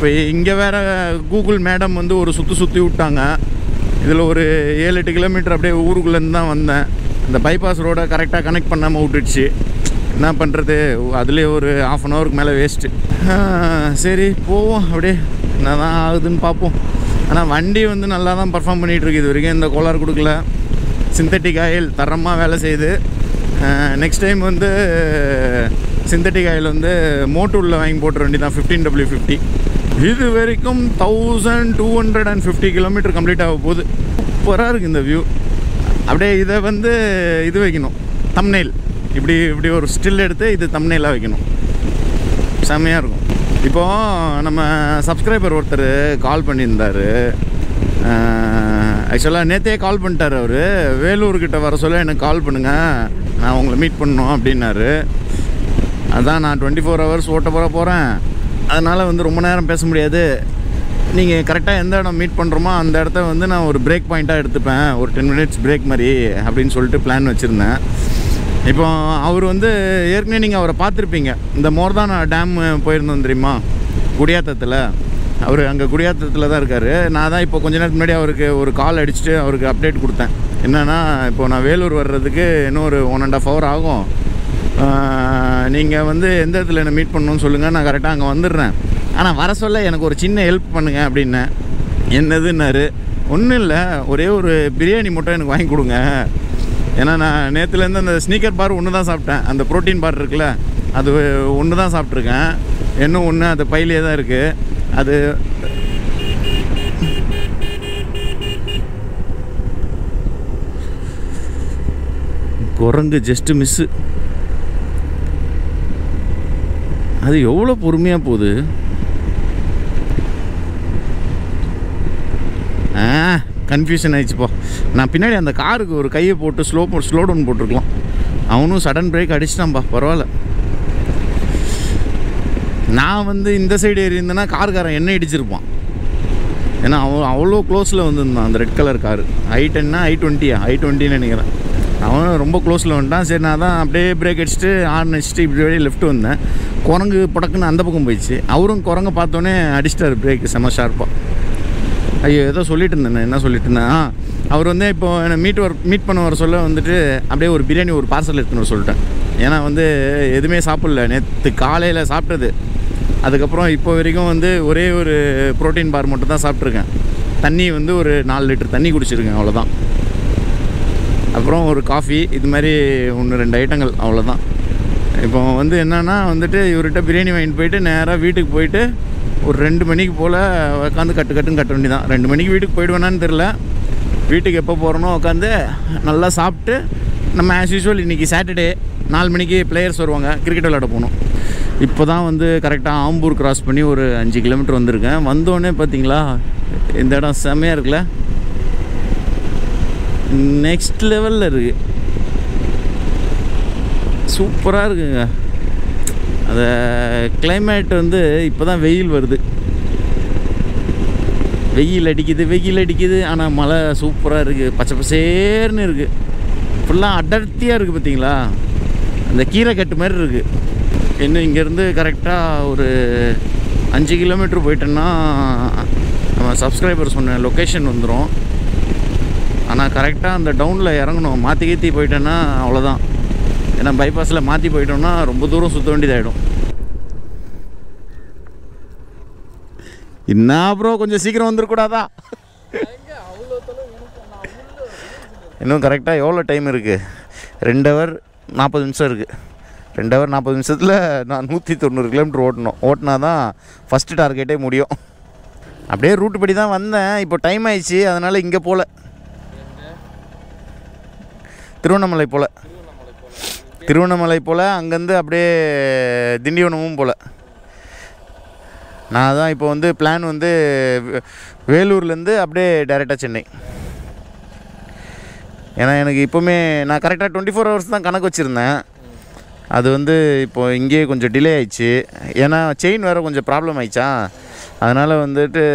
இப்போ இங்கே வேற கூகுள் மேடம் வந்து ஒரு சுற்றி சுற்றி விட்டாங்க இதில் ஒரு ஏழு எட்டு கிலோமீட்டர் அப்படியே ஊருக்குள்ளேருந்து தான் வந்தேன் இந்த பைபாஸ் ரோடை கரெக்டாக கனெக்ட் பண்ணாமல் விட்டுடுச்சு என்ன பண்ணுறது அதுலேயே ஒரு ஆஃப் அன் ஹவருக்கு மேலே வேஸ்ட்டு சரி போவோம் அப்படியே என்ன தான் ஆகுதுன்னு பார்ப்போம் ஆனால் வண்டி வந்து நல்லா தான் பர்ஃபார்ம் பண்ணிகிட்டு இருக்கு இது வரைக்கும் எந்த கோளாறு கொடுக்கல சிந்தட்டிக் ஆயில் தரமாக வேலை செய்யுது நெக்ஸ்ட் டைம் வந்து சிந்தட்டிக் ஆயில் வந்து மோட்டூரில் வாங்கி போட்டுற வேண்டி தான் ஃபிஃப்டீன் டபிள்யூ ஃபிஃப்டி இது வரைக்கும் thousand two hundred and fifty kilometre complete ஆக போகுது சூப்பராக இருக்குது இந்த வியூ அப்படியே இதை வந்து இது வைக்கணும் தம்னெயில் இப்படி இப்படி ஒரு ஸ்டில் எடுத்து இது தம்னெயிலாக வைக்கணும் செம்மையாக இருக்கும் இப்போது நம்ம சப்ஸ்கிரைபர் ஒருத்தர் கால் பண்ணியிருந்தார் ஆக்சுவலாக நேற்றே கால் பண்ணிட்டார் அவர் வேலூர்கிட்ட வர சொல்ல எனக்கு கால் பண்ணுங்கள் நான் உங்களை மீட் பண்ணணும் அப்படின்னாரு அதான் நான் டுவெண்ட்டி ஃபோர் ஹவர்ஸ் ஓட்ட போகிற போகிறேன் அதனால் வந்து ரொம்ப நேரம் பேச முடியாது நீங்கள் கரெக்டாக எந்த இடம் மீட் பண்ணுறோமோ அந்த இடத்த வந்து நான் ஒரு பிரேக் பாயிண்ட்டாக எடுத்துப்பேன் ஒரு டென் மினிட்ஸ் பிரேக் மாதிரி அப்படின்னு சொல்லிட்டு பிளான் வச்சுருந்தேன் இப்போ அவர் வந்து ஏற்கனவே நீங்கள் அவரை பார்த்துருப்பீங்க இந்த மோர்தானா டேம் போயிருந்தோம் தெரியுமா குடியாத்தத்தில் அவர் அங்கே குடியாத்தத்தில் தான் இருக்கார் நான் தான் இப்போ கொஞ்ச நேரத்துக்கு முன்னாடி அவருக்கு ஒரு கால் அடிச்சுட்டு அவருக்கு அப்டேட் கொடுத்தேன் என்னென்னா இப்போ நான் வேலூர் வர்றதுக்கு இன்னும் ஒரு ஒன் அண்ட் ஆஃப் ஹவர் ஆகும் நீங்கள் வந்து எந்த இடத்துல என்னை மீட் பண்ணணும்னு சொல்லுங்கள் நான் கரெக்டாக அங்கே வந்துடுறேன் ஆனால் வர சொல்ல எனக்கு ஒரு சின்ன ஹெல்ப் பண்ணுங்க அப்படின்னேன் என்னதுன்னாரு ஒன்றும் இல்லை ஒரே ஒரு பிரியாணி மட்டும் எனக்கு வாங்கி கொடுங்க ஏன்னா நான் நேற்றுலேருந்து அந்த ஸ்னீக்கர் பார் ஒன்று தான் சாப்பிட்டேன் அந்த ப்ரோட்டீன் பார் இருக்குல்ல அது ஒன்று தான் சாப்பிட்ருக்கேன் இன்னும் ஒன்று அது பையிலே தான் இருக்குது அது குரங்கு ஜஸ்ட்டு மிஸ்ஸு அது எவ்வளோ பொறுமையாக போகுது ஆ கன்ஃபியூஷன் ஆயிடுச்சுப்பா நான் பின்னாடி அந்த காருக்கு ஒரு கையை போட்டு ஸ்லோ போ ஸ்லோ டவுன் போட்டிருக்கலாம் அவனும் சடன் பிரேக் அடிச்சிட்டான்பா பரவாயில்ல நான் வந்து இந்த சைடு ஏறி இருந்தேன்னா காருக்காரன் என்ன இடிச்சிருப்பான் ஏன்னா அவன் அவ்வளோ க்ளோஸில் வந்துருந்தான் அந்த ரெட் கலர் காரு ஐ டென்னா ஐ டுவெண்ட்டியா ஐ டுவெண்ட்டின்னு நினைக்கிறேன் அவன் ரொம்ப க்ளோஸில் வந்துட்டான் சரி நான் தான் அப்படியே பிரேக் அடிச்சுட்டு ஆர்ன் அடிச்சுட்டு இப்படி வழியே லெஃப்ட் வந்தேன் குரங்கு படக்குன்னு அந்த பக்கம் போயிடுச்சு அவரும் குரங்க பார்த்தோன்னே அடிச்சிட்டாரு பிரேக் செம ஷார்ப்பாக ஐயோ ஏதோ சொல்லிட்டு இருந்தேன் நான் என்ன சொல்லிட்டு இருந்தேன் ஆ, அவர் வந்து இப்போ என்னை மீட் வர மீட் பண்ண வர சொல்ல வந்துட்டு அப்படியே ஒரு பிரியாணி ஒரு பார்சல் எடுத்துன்னு வர சொல்லிட்டேன் ஏன்னா வந்து எதுவுமே சாப்பிடல நேற்று காலையில் சாப்பிட்டது அதுக்கப்புறம் இப்போ வரைக்கும் வந்து ஒரே ஒரு ப்ரோட்டீன் பார் மட்டும் தான் சாப்பிட்ருக்கேன் தண்ணி வந்து ஒரு நாலு லிட்டர் தண்ணி குடிச்சிருக்கேன் அவ்வளோதான் அப்புறம் ஒரு காஃபி இது மாதிரி ஒன்று ரெண்டு ஐட்டங்கள் அவ்வளோதான் இப்போ வந்து என்னென்னா வந்துட்டு இவர்கிட்ட பிரியாணி வாங்கிட்டு போயிட்டு நேராக வீட்டுக்கு போயிட்டு ஒரு ரெண்டு மணிக்கு போல் உட்காந்து கட்டு கட்டுன்னு கட்ட வேண்டியதான் ரெண்டு மணிக்கு வீட்டுக்கு போயிடுவேனான்னு தெரில வீட்டுக்கு எப்போ போகிறனோ உட்காந்து நல்லா சாப்பிட்டு நம்ம ஆஸ் யூஸ்வல் இன்றைக்கி சாட்டர்டே நாலு மணிக்கு பிளேயர்ஸ் வருவாங்க கிரிக்கெட் விளையாட போகணும் இப்போ தான் வந்து கரெக்டாக ஆம்பூர் கிராஸ் பண்ணி ஒரு அஞ்சு கிலோமீட்டர் வந்திருக்கேன் வந்தோடனே பார்த்தீங்களா இந்த இடம் செம்மையாக இருக்குல்ல நெக்ஸ்ட் லெவலில் இருக்குது சூப்பராக இருக்குங்க அந்த climate வந்து இப்போ தான் வெயில் வருது வெயில் அடிக்குது வெயில் அடிக்குது ஆனால் மழை சூப்பராக இருக்குது பச்சை பசேர்னு இருக்குது ஃபுல்லாக அடர்த்தியாக இருக்குது பார்த்தீங்களா அந்த கீரை கட்டு மாதிரி இருக்குது இன்னும் இங்கேருந்து கரெக்டாக ஒரு அஞ்சு கிலோமீட்டர் போயிட்டோன்னா நம்ம சப்ஸ்கிரைபர் சொன்ன லொக்கேஷன் வந்துடும் ஆனால் கரெக்டாக அந்த டவுனில் இறங்கணும் மாற்றி கீத்தி போயிட்டேன்னா அவ்வளோதான் ஏன்னா பைபாஸில் மாற்றி போயிட்டோம்னா ரொம்ப தூரம் சுற்ற வேண்டியதாகிடும் என்ன அப்புறம் கொஞ்சம் சீக்கிரம் வந்துடக்கூடாதா இன்னும் கரெக்டாக எவ்வளோ டைம் இருக்குது ரெண்டு ஹவர் நாற்பது நிமிஷம் இருக்குது ரெண்டு ஹவர் நாற்பது நிமிஷத்தில் நான் நூற்றி தொண்ணூறு கிலோமீட்டர் ஓட்டணும் ஓட்டினா தான் ஃபஸ்ட்டு டார்கெட்டே முடியும் அப்படியே ரூட்டு படி தான் வந்தேன் இப்போ டைம் ஆயிடுச்சு அதனால் இங்கே போகல திருவண்ணாமலை போல் திருவண்ணாமலை போல் அங்கேருந்து அப்படியே திண்டிவனமும் போல் நான் தான் இப்போ வந்து பிளான் வந்து வே- வேலூர்லேருந்து அப்படியே டைரெக்டாக சென்னை ஏன்னா எனக்கு இப்போவுமே நான் கரெக்டாக டுவெண்ட்டி ஃபோர் ஹவர்ஸ் தான் கணக்கு வச்சுருந்தேன் அது வந்து இப்போ இங்கேயே கொஞ்சம் டிலே ஆயிடுச்சு ஏன்னா செயின் வேறு கொஞ்சம் ப்ராப்ளம் ஆயிடுச்சா அதனால் வந்துட்டு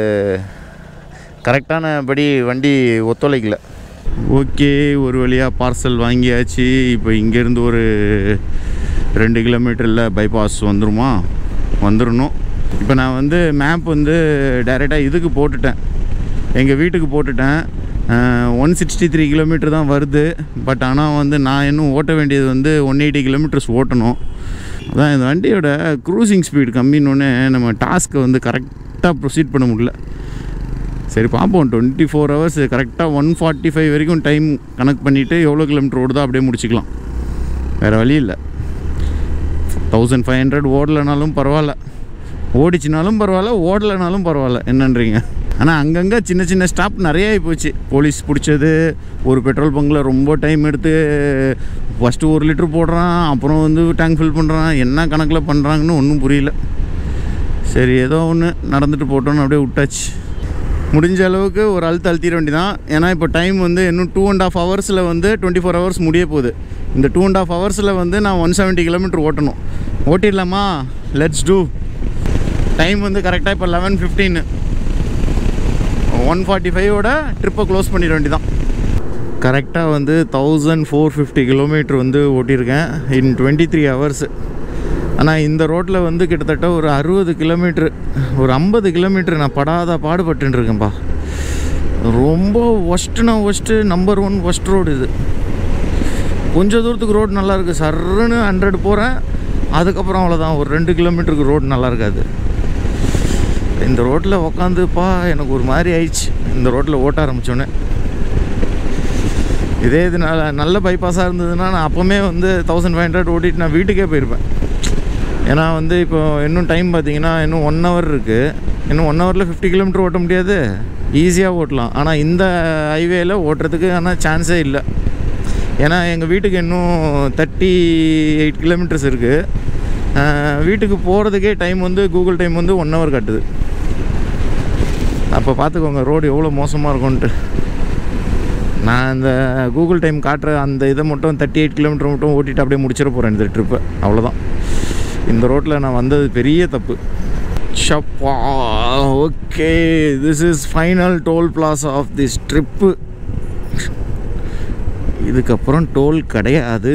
கரெக்டானபடி வண்டி ஒத்துழைக்கல ஓகே ஒரு வழியாக பார்சல் வாங்கியாச்சு இப்போ இங்கேருந்து ஒரு ரெண்டு கிலோமீட்டரில் பைபாஸ் வந்துருமா வந்துடணும் இப்போ நான் வந்து மேப் வந்து டைரெக்டாக இதுக்கு போட்டுட்டேன் எங்கள் வீட்டுக்கு போட்டுட்டேன் ஒன் சிக்ஸ்டி த்ரீ கிலோமீட்டர் தான் வருது பட் ஆனால் வந்து நான் இன்னும் ஓட்ட வேண்டியது வந்து ஒன் எயிட்டி கிலோமீட்டர்ஸ் ஓட்டணும் அதான் இந்த வண்டியோட க்ரூசிங் ஸ்பீடு கம்மின்னொன்னே நம்ம டாஸ்க்கை வந்து கரெக்டாக ப்ரொசீட் பண்ண முடியல சரி பார்ப்போம் டுவெண்ட்டி ஃபோர் ஹவர்ஸ் கரெக்டாக ஒன் ஃபார்ட்டி ஃபைவ் வரைக்கும் டைம் கணக்கு பண்ணிவிட்டு எவ்வளோ கிலோமீட்டர் ஓடுதோ அப்படியே முடிச்சுக்கலாம் வேறு வழி இல்லை தௌசண்ட் ஃபைவ் ஹண்ட்ரட் ஓடலைனாலும் பரவாயில்ல ஓடிச்சினாலும் பரவாயில்ல ஓடலைனாலும் பரவாயில்ல என்னன்றீங்க ஆனால் அங்கங்கே சின்ன சின்ன ஸ்டாப் நிறைய போச்சு போலீஸ் பிடிச்சது ஒரு பெட்ரோல் பங்கில் ரொம்ப டைம் எடுத்து ஃபஸ்ட்டு ஒரு லிட்டர் போடுறான் அப்புறம் வந்து டேங்க் ஃபில் பண்ணுறான் என்ன கணக்கில் பண்ணுறாங்கன்னு ஒன்றும் புரியல சரி ஏதோ ஒன்று நடந்துட்டு போட்டோன்னு அப்படியே விட்டாச்சு முடிஞ்ச அளவுக்கு ஒரு அழுத்த அழுத்திட வேண்டியதான் ஏன்னா இப்போ டைம் வந்து இன்னும் டூ அண்ட் ஆஃப் ஹவர்ஸில் வந்து டுவெண்ட்டி ஃபோர் ஹவர்ஸ் முடிய போகுது இந்த டூ அண்ட் ஆஃப் ஹவர்ஸில் வந்து நான் ஒன் செவன்ட்டி கிலோமீட்டர் ஓட்டணும் ஓட்டிடலாமா லெட்ஸ் டூ டைம் வந்து கரெக்டாக இப்போ லெவன் ஃபிஃப்டீன் ஒன் ஃபார்ட்டி ஃபைவோட ட்ரிப்பை க்ளோஸ் பண்ணிட வேண்டியதான் கரெக்டாக வந்து தௌசண்ட் ஃபோர் ஃபிஃப்டி கிலோமீட்டர் வந்து ஓட்டியிருக்கேன் இன் டுவெண்ட்டி த்ரீ ஹவர்ஸ் ஆனால் இந்த ரோட்டில் வந்து கிட்டத்தட்ட ஒரு அறுபது கிலோமீட்ரு ஒரு ஐம்பது கிலோமீட்டர் நான் படாத பாடுபட்டுன்னு இருக்கேன்ப்பா ரொம்ப ஒஸ்ட்டுனா worst number one worst road இது கொஞ்சம் தூரத்துக்கு ரோடு நல்லா இருக்குது சர்ருன்னு ஹண்ட்ரட் போகிறேன் அதுக்கப்புறம் அவ்வளோதான் ஒரு ரெண்டு கிலோமீட்டருக்கு ரோடு நல்லா இருக்காது இந்த ரோட்டில் உக்காந்துப்பா எனக்கு ஒரு மாதிரி ஆயிடுச்சு இந்த ரோட்டில் ஓட்ட ஆரம்பித்தோன்னே இதே இது நல்ல நல்ல பைபாஸாக இருந்ததுன்னா நான் அப்போவுமே வந்து தௌசண்ட் ஃபைவ் ஹண்ட்ரட் ஓட்டிட்டு நான் வீட்டுக்கே போயிருப்பேன் ஏன்னா வந்து இப்போ இன்னும் டைம் பார்த்தீங்கன்னா இன்னும் ஒன் ஹவர் இருக்குது இன்னும் ஒன் ஹவரில் ஃபிஃப்டி கிலோமீட்டர் ஓட்ட முடியாது ஈஸியாக ஓட்டலாம் ஆனால் இந்த ஹைவேயில் ஓட்டுறதுக்கு ஆனால் சான்ஸே இல்லை ஏன்னா எங்கள் வீட்டுக்கு இன்னும் தேர்ட்டி எயிட் கிலோமீட்டர்ஸ் இருக்குது வீட்டுக்கு போகிறதுக்கே டைம் வந்து கூகுள் டைம் வந்து ஒன் ஹவர் காட்டுது அப்போ பார்த்துக்கோங்க ரோடு எவ்வளோ மோசமாக இருக்கும்ன்ட்டு நான் இந்த கூகுள் டைம் காட்டுற அந்த இதை மட்டும் தேர்ட்டி எயிட் கிலோமீட்டர் மட்டும் ஓட்டிட்டு அப்படியே முடிச்சிட போகிறேன் இந்த ட்ரிப்பை அவ்வளோதான் இந்த ரோட்டில் நான் வந்தது பெரிய தப்பு ஷப்பா okay this is final toll plaza of this trip இதுக்கப்புறம் டோல் கிடையாது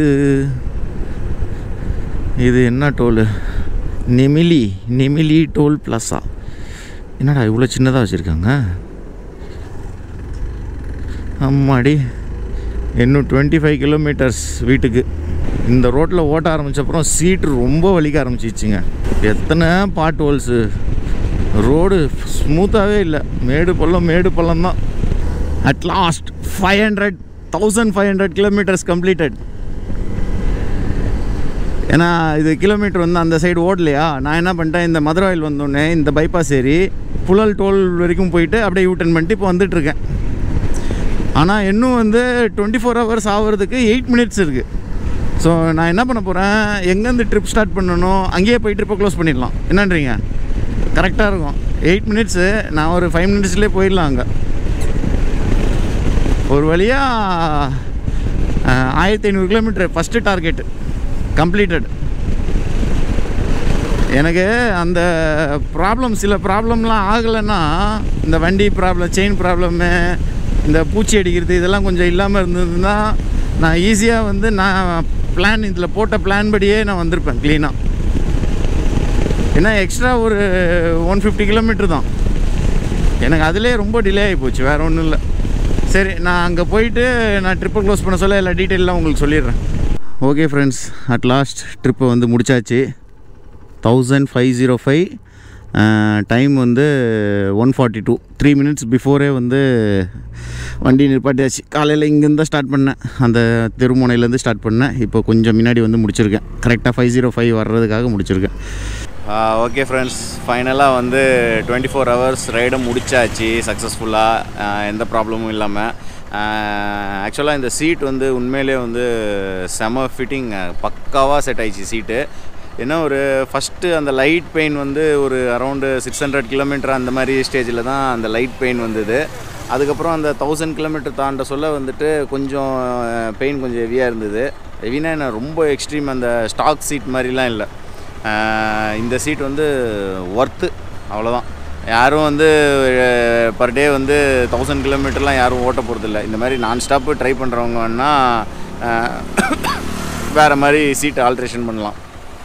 இது என்ன toll Nemili Nemili toll plaza என்னடா இவ்வளோ சின்னதாக வச்சுருக்காங்க அம்மாடி இன்னும் டுவெண்ட்டி ஃபைவ் கிலோமீட்டர்ஸ் வீட்டுக்கு இந்த ரோட்டில் ஓட்ட ஆரம்பித்தப்புறம் சீட்டு ரொம்ப வலிக்க ஆரம்பிச்சிச்சுங்க எத்தனை பாட் ஹோல்ஸு ரோடு ஸ்மூத்தாகவே இல்லை மேடு பள்ளம் மேடு பள்ளம் தான் at last five hundred thousand five hundred kilometres completed ஏன்னா இது கிலோமீட்டர் வந்து அந்த சைடு ஓடலையா நான் என்ன பண்ணிட்டேன் இந்த மதுராயில் வந்தோடனே இந்த பைபாஸ் ஏறி புழல் டோல் வரைக்கும் போயிட்டு அப்படியே யூட்டன் பண்ணிட்டு இப்போ வந்துட்டுருக்கேன் ஆனால் இன்னும் வந்து டுவெண்ட்டி ஃபோர் ஹவர்ஸ் ஆகிறதுக்கு எயிட் மினிட்ஸ் இருக்குது ஸோ நான் என்ன பண்ண போகிறேன் எங்கேருந்து ட்ரிப் ஸ்டார்ட் பண்ணணும் அங்கேயே போய் ட்ரிப்பை க்ளோஸ் பண்ணிடலாம் என்னன்றீங்க கரெக்டாக இருக்கும் எயிட் மினிட்ஸு நான் ஒரு ஃபைவ் மினிட்ஸ்லேயே போயிடலாம் அங்கே ஒரு வழியாக ஆயிரத்தி ஐநூறு கிலோமீட்டர் ஃபஸ்ட்டு டார்கெட்டு கம்ப்ளீட்டட் எனக்கு அந்த ப்ராப்ளம் சில ப்ராப்ளம்லாம் ஆகலைன்னா இந்த வண்டி ப்ராப்ளம் செயின் ப்ராப்ளமு இந்த பூச்சி அடிக்கிறது இதெல்லாம் கொஞ்சம் இல்லாமல் இருந்ததுன்னா நான் ஈஸியாக வந்து நான் பிளான் இதில் போட்ட பிளான் படியே நான் வந்திருப்பேன் க்ளீனாக ஏன்னா எக்ஸ்ட்ரா ஒரு ஒன் ஃபிஃப்டி கிலோமீட்டர் தான் எனக்கு அதிலே ரொம்ப டிலே ஆகி போச்சு வேறு ஒன்றும் இல்லை சரி நான் அங்கே போயிட்டு நான் ட்ரிப்பை க்ளோஸ் பண்ண சொல்ல எல்லா டீட்டெயிலாம் உங்களுக்கு சொல்லிடுறேன் ஓகே ஃப்ரெண்ட்ஸ் அட் லாஸ்ட் ட்ரிப்பை வந்து முடிச்சாச்சு thousand five zero five time வந்து one forty two three minutes பிஃபோரே வந்து வண்டி நிற்பாட்டியாச்சு காலையில் இங்கேருந்து தான் ஸ்டார்ட் பண்ணேன் அந்த தெருமுனையிலேருந்து ஸ்டார்ட் பண்ணேன் இப்போ கொஞ்சம் முன்னாடி வந்து முடிச்சிருக்கேன் கரெக்டாக ஃபைவ் ஜீரோ ஃபைவ் வர்றதுக்காக முடிச்சிருக்கேன் ஓகே ஃப்ரெண்ட்ஸ் ஃபைனலாக வந்து டுவெண்ட்டி ஃபோர் ஹவர்ஸ் ரைடும் முடிச்சாச்சு சக்ஸஸ்ஃபுல்லாக எந்த ப்ராப்ளமும் இல்லாமல் ஆக்சுவலாக இந்த சீட் வந்து உண்மையிலே வந்து செம ஃபிட்டிங் பக்காவாக செட் ஆயிடுச்சு சீட்டு ஏன்னா ஒரு ஃபஸ்ட்டு அந்த லைட் பெயின் வந்து ஒரு அரௌண்டு சிக்ஸ் ஹண்ட்ரட் கிலோமீட்டர் அந்த மாதிரி ஸ்டேஜில் தான் அந்த லைட் பெயின் வந்தது அதுக்கப்புறம் அந்த தௌசண்ட் கிலோமீட்டர் தாண்ட சொல்ல வந்துட்டு கொஞ்சம் பெயின் கொஞ்சம் ஹெவியாக இருந்தது ஹெவினா என்ன ரொம்ப எக்ஸ்ட்ரீம் அந்த ஸ்டாக் சீட் மாதிரிலாம் இல்லை இந்த சீட் வந்து ஒர்த்து அவ்வளோதான் யாரும் வந்து பர் டே வந்து தௌசண்ட் கிலோமீட்டர்லாம் யாரும் ஓட்ட போகிறதில்ல இந்த மாதிரி நான் ஸ்டாப்பு ட்ரை பண்ணுறவங்க வேணால் வேறு மாதிரி சீட் ஆல்ட்ரேஷன் பண்ணலாம்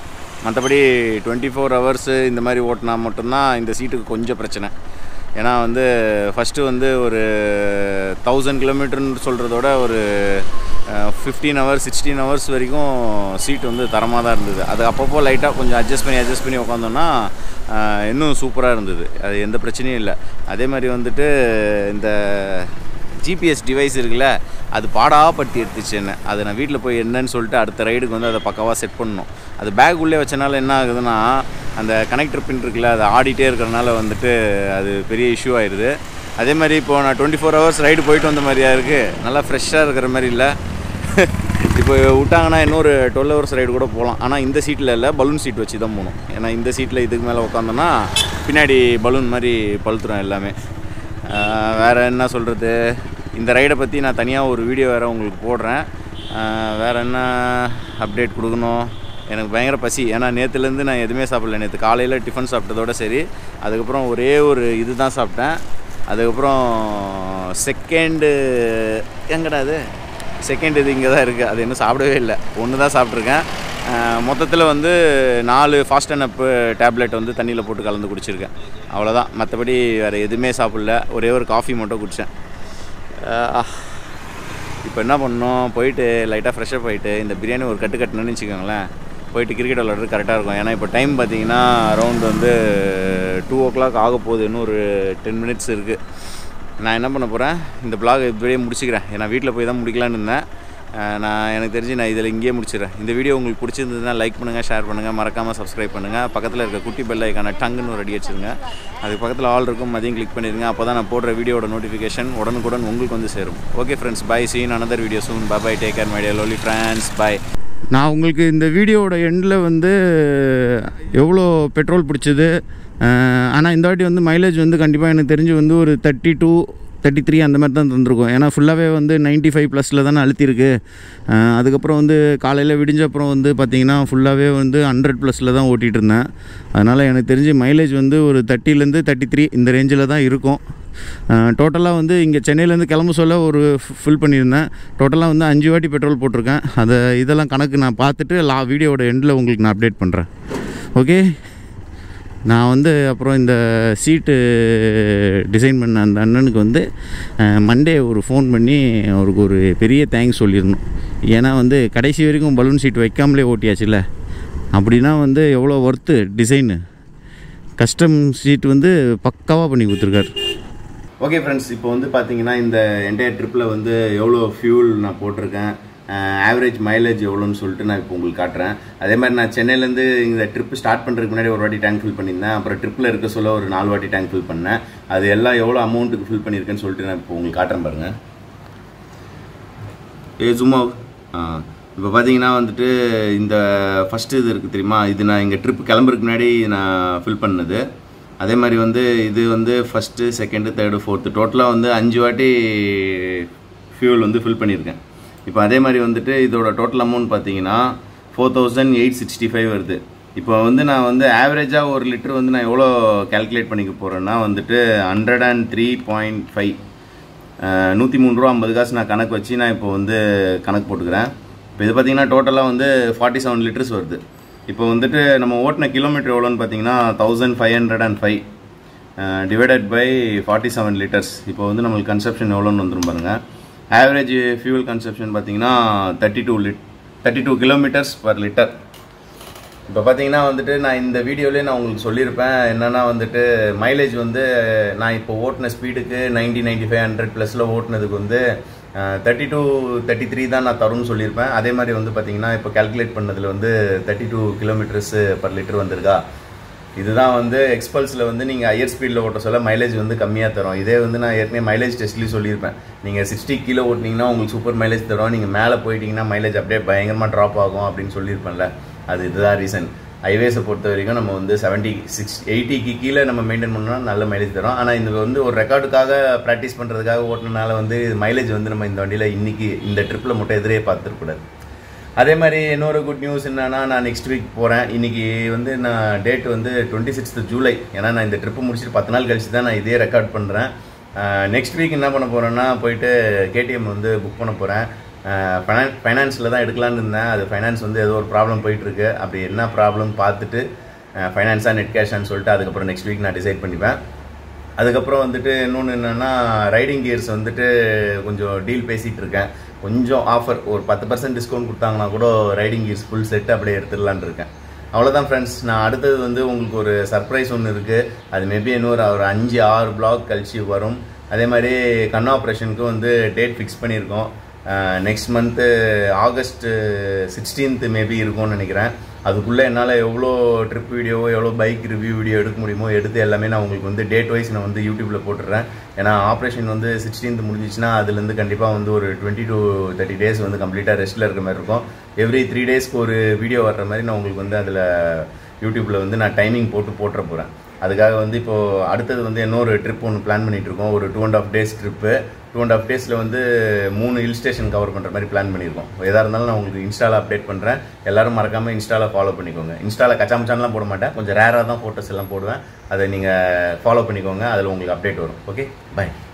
மற்றபடி டுவெண்ட்டி ஃபோர் ஹவர்ஸு இந்த மாதிரி ஓட்டினா மட்டும்தான் இந்த சீட்டுக்கு கொஞ்சம் பிரச்சனை ஏன்னா வந்து ஃபஸ்ட்டு வந்து ஒரு தௌசண்ட் கிலோமீட்டர்னு சொல்கிறதோட ஒரு ஃபிஃப்டீன் ஹவர்ஸ் சிக்ஸ்டீன் ஹவர்ஸ் வரைக்கும் சீட் வந்து தரமாக தான் இருந்தது அது அப்பப்போ லைட்டாக கொஞ்சம் அட்ஜஸ்ட் பண்ணி அட்ஜஸ்ட் பண்ணி உட்காந்தோன்னா அஹ், இன்னும் சூப்பராக இருந்தது அது எந்த பிரச்சனையும் இல்லை அதே மாதிரி வந்துட்டு இந்த ஜிபிஎஸ் டிவைஸ் இருக்குல்ல அது பாடாப்பட்டி எடுத்துச்சு என்ன அது நான் வீட்டில் போய் என்னன்னு சொல்லிட்டு அடுத்த ரைடுக்கு வந்து அதை பக்காவாக செட் பண்ணணும் அது பேக் உள்ளே வச்சனால என்ன ஆகுதுன்னா அந்த கனெக்டர் பின் இருக்குல்ல அது ஆடிட்டே இருக்கிறனால வந்துட்டு அது பெரிய இஷ்யூ ஆயிடுது அதே மாதிரி இப்போ நான் டுவெண்ட்டி ஃபோர் ஹவர்ஸ் ரைடு போயிட்டு வந்த மாதிரியா இருக்குது நல்லா ஃப்ரெஷ்ஷாக இருக்கிற மாதிரி இல்லை இப்போ விட்டாங்கன்னா இன்னொரு டுவெல் ஹவர்ஸ் ரைடு கூட போகலாம் ஆனால் இந்த சீட்டில் இல்லை பலூன் சீட் வச்சு தான் போகணும் ஏன்னா இந்த சீட்டில் இதுக்கு மேலே உட்காந்தோன்னா பின்னாடி பலூன் மாதிரி பழுத்துரும் எல்லாமே ஆஹ் வேற என்ன சொல்கிறது இந்த ரைடை பற்றி நான் தனியாக ஒரு வீடியோ வேறு உங்களுக்கு போடுறேன் ஆஹ் வேற என்ன அப்டேட் கொடுக்கணும் எனக்கு பயங்கர பசி ஏன்னா நேற்றுலேருந்து நான் எதுவுமே சாப்பிடல நேற்று காலையில் டிஃபன் சாப்பிட்டதோட சரி அதுக்கப்புறம் ஒரே ஒரு இது தான் சாப்பிட்டேன் அதுக்கப்புறம் செகண்டு எங்கடா அது செகண்ட் இது இங்கே தான் இருக்குது அது இன்னும் சாப்பிடவே இல்லை ஒன்று தான் சாப்பிட்ருக்கேன் மொத்தத்தில் வந்து நாலு ஃபாஸ்ட் அண்ட் அப்பு டேப்லெட் வந்து தண்ணியில் போட்டு கலந்து குடிச்சிருக்கேன் அவ்வளோதான் மற்றபடி வேறு எதுவுமே சாப்பிடல ஒரே ஒரு காஃபி மட்டும் குடித்தேன் இப்போ என்ன பண்ணோம் போயிட்டு லைட்டாக ஃப்ரெஷ்ஷப் ஆகிட்டு இந்த பிரியாணி ஒரு கட்டு கட்டணும்னு வச்சுக்கோங்களேன் போயிட்டு கிரிக்கெட் விளாட்றது கரெக்டாக இருக்கும் ஏன்னா இப்போ டைம் பார்த்தீங்கன்னா அரௌண்ட் வந்து டூ ஓ கிளாக் ஆக போகுது இன்னும் ஒரு டென் மினிட்ஸ் இருக்குது நான் என்ன பண்ண போகிறேன் இந்த பிளாக் இப்படியே முடிச்சுக்கிறேன் ஏன்னா வீட்டில் போய் தான் முடிக்கலான்னு இருந்தேன் அஹ் நான் எனக்கு தெரிஞ்சு நான் இதில் இங்கேயே முடிச்சிடுறேன் இந்த வீடியோ உங்களுக்கு பிடிச்சிருந்ததுன்னா லைக் பண்ணுங்கள் ஷேர் பண்ணுங்கள் மறக்காமல் சப்ஸ்கிரைப் பண்ணுங்கள் பக்கத்தில் இருக்க குட்டி பெல் ஐக்கான டங்குன்னு ஒரு அடி வச்சுருங்க அதுக்கு பக்கத்தில் ஆல் இருக்கும் அதையும் கிளிக் பண்ணிடுங்க அப்போ தான் நான் போடுற வீடியோட நோட்டிஃபிகேஷன் உடனுக்குடன் உங்களுக்கு வந்து சேரும் okay friends bye see in another video soon bye bye take care my dear lovely friends bye நான் உங்களுக்கு இந்த வீடியோவோட எண்டில் வந்து எவ்வளோ பெட்ரோல் பிடிச்சது ஆனால் இந்த வாட்டி வந்து மைலேஜ் வந்து கண்டிப்பாக எனக்கு தெரிஞ்சு வந்து ஒரு தேர்ட்டி டூ தேர்ட்டி த்ரீ அந்த மாதிரி தான் தந்திருக்கும் ஏன்னா ஃபுல்லாகவே வந்து 95 ஃபைவ் ப்ளஸில் தானே அழுத்திருக்கு அஹ் அதுக்கப்புறம் வந்து காலையில் விடிஞ்ச அப்புறம் வந்து பார்த்திங்கன்னா ஃபுல்லாகவே வந்து ஹண்ட்ரட் ப்ளஸில் தான் ஓட்டிகிட்டு இருந்தேன் அதனால் எனக்கு தெரிஞ்சு மைலேஜ் வந்து ஒரு தேர்ட்டிலேருந்து தேர்ட்டி த்ரீ இந்த ரேஞ்சில் தான் இருக்கும் டோட்டலாக வந்து இங்கே சென்னையிலேருந்து கிளம்ப சொல்ல ஒரு ஃபில் பண்ணியிருந்தேன் டோட்டலாக வந்து அஞ்சு வாட்டி பெட்ரோல் போட்டிருக்கேன் அதை இதெல்லாம் கணக்கு நான் பார்த்துட்டு லா வீடியோவோட எண்டில் உங்களுக்கு நான் அப்டேட் பண்ணுறேன் ஓகே நான் வந்து அப்புறம் இந்த சீட்டு டிசைன் பண்ண அந்த அண்ணனுக்கு வந்து மண்டே ஒரு ஃபோன் பண்ணி அவருக்கு ஒரு பெரிய தேங்க்ஸ் சொல்லிடணும் ஏன்னா வந்து கடைசி வரைக்கும் பலூன் சீட் வைக்காமலே ஓட்டியாச்சுல்ல அப்படின்னா வந்து எவ்வளோ ஒர்த்து டிசைனு கஸ்டம் சீட் வந்து பக்காவாக பண்ணி கொடுத்துருக்காரு ஓகே ஃப்ரெண்ட்ஸ் இப்போ வந்து பார்த்தீங்கன்னா இந்த என்டையர் ட்ரிப்பில் வந்து எவ்வளோ ஃபியூல் நான் போட்டிருக்கேன் ஆவரேஜ் மைலேஜ் எவ்வளோன்னு சொல்லிட்டு நான் இப்போ உங்களுக்கு காட்டுறேன் அதே மாதிரி நான் சென்னையிலேருந்து இந்த ட்ரிப் ஸ்டார்ட் பண்ணுறதுக்கு முன்னாடி ஒரு வாட்டி டேங்க் ஃபில் பண்ணியிருந்தேன் அப்புறம் ட்ரிப்பில் இருக்க சொல்ல ஒரு நாலு வாட்டி டேங்க் ஃபில் பண்ணேன் அது எல்லாம் எவ்வளோ அமௌண்ட்டுக்கு ஃபில் பண்ணியிருக்கேன்னு சொல்லிட்டு நான் இப்போ உங்களுக்கு காட்டுறேன் பாருங்கள் ஏ சும்மா ஆ இப்போ பார்த்தீங்கன்னா வந்துட்டு இந்த ஃபஸ்ட்டு இது இருக்குது தெரியுமா இது நான் இங்கே ட்ரிப் கிளம்புறதுக்கு முன்னாடி நான் ஃபில் பண்ணது அதே மாதிரி வந்து இது வந்து ஃபஸ்ட்டு செகண்டு தேர்டு ஃபோர்த்து டோட்டலாக வந்து அஞ்சு வாட்டி ஃபியூல் வந்து ஃபில் பண்ணியிருக்கேன் இப்போ அதே மாதிரி வந்துட்டு இதோட டோட்டல் அமௌண்ட் பார்த்தீங்கன்னா four thousand eight sixty five வருது இப்போ வந்து நான் வந்து ஆவரேஜாக ஒரு லிட்டர் வந்து நான் எவ்வளோ கால்குலேட் பண்ணிக்க போகிறேன்னா வந்துட்டு hundred and three point five நூற்றி மூணு ரூபா ஐம்பது காசு நான் கணக்கு வச்சு நான் இப்போ வந்து கணக்கு போட்டுக்கிறேன் இப்போ இது பார்த்தீங்கன்னா டோட்டலாக வந்து ஃபார்ட்டி செவன் லிட்டர்ஸ் வருது இப்போ வந்துட்டு நம்ம ஓட்டின கிலோமீட்டர் எவ்வளோன்னு பார்த்தீங்கன்னா thousand five hundred and five divided by forty seven litres இப்போ வந்து நம்மளுக்கு கன்சப்ஷன் எவ்வளோன்னு வந்துடும் பாருங்கள் ஆவரேஜ் ஃபியூல் கன்சப்ஷன் பார்த்தீங்கன்னா thirty two lit thirty two kilometres per litre இப்போ பார்த்தீங்கன்னா வந்துட்டு நான் இந்த வீடியோலேயே நான் உங்களுக்கு சொல்லியிருப்பேன் என்னென்னா வந்துட்டு மைலேஜ் வந்து நான் இப்போ ஓட்டின ஸ்பீடுக்கு நைன்டி நைன்டி ஃபைவ் ஹண்ட்ரட் ப்ளஸில் ஓட்டினதுக்கு வந்து தேர்ட்டி டூ தேர்ட்டி த்ரீ தான் நான் தரும்னு சொல்லியிருப்பேன் அதே மாதிரி வந்து பார்த்தீங்கன்னா இப்போ கால்குலேட் பண்ணதில் வந்து thirty two kilometres per litre வந்திருக்கா இதுதான் வந்து எக்ஸ்பல்ஸில் வந்து நீங்கள் ஹையர் ஸ்பீடில் ஓட்ட சொல்ல மைலேஜ் வந்து கம்மியாக தரும் இதே வந்து நான் ஏற்கனவே மைலேஜ் டெஸ்ட்லேயும் சொல்லியிருப்பேன் நீங்கள் சிக்ஸ்டி கிலோ ஓட்டினீங்கன்னா உங்களுக்கு சூப்பர் மைலேஜ் தரும் நீங்கள் மேலே போயிட்டீங்கன்னா மைலேஜ் அப்படியே பயங்கரமாக ட்ராப் ஆகும் அப்படின்னு சொல்லியிருப்பேன்ல அது இதுதான் ரீசன் ஹைவேஸை பொறுத்த வரைக்கும் நம்ம வந்து செவன்ட்டி சிக்ஸ் எயிட்டிக்கு கீழே நம்ம மெயின்டைன் பண்ணோம்னா நல்ல மைலேஜ் தரும் ஆனால் இது வந்து ஒரு ரெக்கார்டுக்காக ப்ராக்டிஸ் பண்ணுறதுக்காக ஓட்டினால வந்து மைலேஜ் வந்து நம்ம இந்த வண்டியில் இன்னைக்கு இந்த ட்ரிப்பில் மட்டும் எதிரே பார்த்துருக்கூடாது அதே மாதிரி இன்னொரு குட் நியூஸ் என்னன்னா நான் நெக்ஸ்ட் வீக் போகிறேன் இன்னைக்கு வந்து நான் டேட் வந்து டுவெண்ட்டி சிக்ஸ்த் ஜூலை ஏன்னா நான் இந்த ட்ரிப்பு முடிச்சுட்டு பத்து நாள் கழிச்சு தான் நான் இதே ரெக்கார்ட் பண்ணுறேன் நெக்ஸ்ட் வீக் என்ன பண்ண போகிறேன்னா போயிட்டு கேடிஎம் வந்து புக் பண்ண போகிறேன் ஃபைனான்ஸில் தான் எடுக்கலான்னு இருந்தேன் அது ஃபைனான்ஸ் வந்து ஏதோ ஒரு ப்ராப்ளம் போயிட்டுருக்கு அப்படி என்ன ப்ராப்ளம் பார்த்துட்டு ஃபைனான்ஸாக நெட் கேஷான்னு சொல்லிட்டு அதுக்கப்புறம் நெக்ஸ்ட் வீக் நான் டிசைட் பண்ணிப்பேன் அதுக்கப்புறம் வந்துட்டு இன்னொன்று என்னென்னா ரைடிங் கியர்ஸ் வந்துட்டு கொஞ்சம் டீல் பேசிகிட்டு இருக்கேன் கொஞ்சம் ஆஃபர் ஒரு பத்து பர்சன்ட் டிஸ்கவுண்ட் கொடுத்தாங்கன்னா கூட ரைடிங் கியர்ஸ் ஃபுல் செட் அப்படியே எடுத்துடலான்னு இருக்கேன் அவ்வளோதான் ஃப்ரெண்ட்ஸ் நான் அடுத்தது வந்து உங்களுக்கு ஒரு சர்ப்ரைஸ் ஒன்று இருக்குது அது மேபி இன்னொரு ஒரு அஞ்சு ஆறு பிளாக் கழிச்சு வரும் அதே மாதிரி கண் ஆப்ரேஷனுக்கு வந்து டேட் ஃபிக்ஸ் பண்ணியிருக்கோம் next month August sixteenth maybe இருக்கும்னு நினைக்கிறேன் அதுக்குள்ளே என்னால் எவ்வளோ ட்ரிப் வீடியோ எவ்வளோ பைக் ரிவ்யூ வீடியோ எடுக்க முடியுமோ எடுத்து எல்லாமே நான் உங்களுக்கு வந்து டேட் வைஸ் நான் வந்து யூடியூப்பில் போட்டுடுறேன் ஏன்னா ஆப்ரேஷன் வந்து சிக்ஸ்டீன்த் முடிஞ்சிச்சுன்னா அதுலேருந்து கண்டிப்பாக வந்து ஒரு டுவெண்ட்டி டு தேர்ட்டி டேஸ் வந்து கம்ப்ளீட்டாக ரெஸ்ட்டில் இருக்க மாதிரி இருக்கும் எவ்ரி த்ரீ டேஸ்க்கு ஒரு வீடியோ வர்ற மாதிரி நான் உங்களுக்கு வந்து அதில் யூடியூப்பில் வந்து நான் டைமிங் போட்டு போட்டுற போகிறேன் அதுக்காக வந்து இப்போது அடுத்தது வந்து இன்னொரு ட்ரிப் ஒன்று பிளான் பண்ணிட்டு இருக்கோம் ஒரு two and half days trip two and half டேஸில் வந்து மூணு ஹில் ஸ்டேஷன் கவர் பண்ணுற மாதிரி பிளான் பண்ணியிருக்கோம் எதாக இருந்தாலும் நான் உங்களுக்கு இன்ஸ்டாவில் அப்டேட் பண்ணுறேன் எல்லாரும் மறக்காமல் இன்ஸ்டாவில் ஃபாலோ பண்ணிக்கோங்க இன்ஸ்டாவில் கச்சாமச்சான்லாம் போட மாட்டேன் கொஞ்சம் ரேராக தான் ஃபோட்டோஸ் எல்லாம் போடுவேன் அதை நீங்கள் ஃபாலோ பண்ணிக்கோங்க அதில் உங்களுக்கு அப்டேட் வரும் ஓகே பை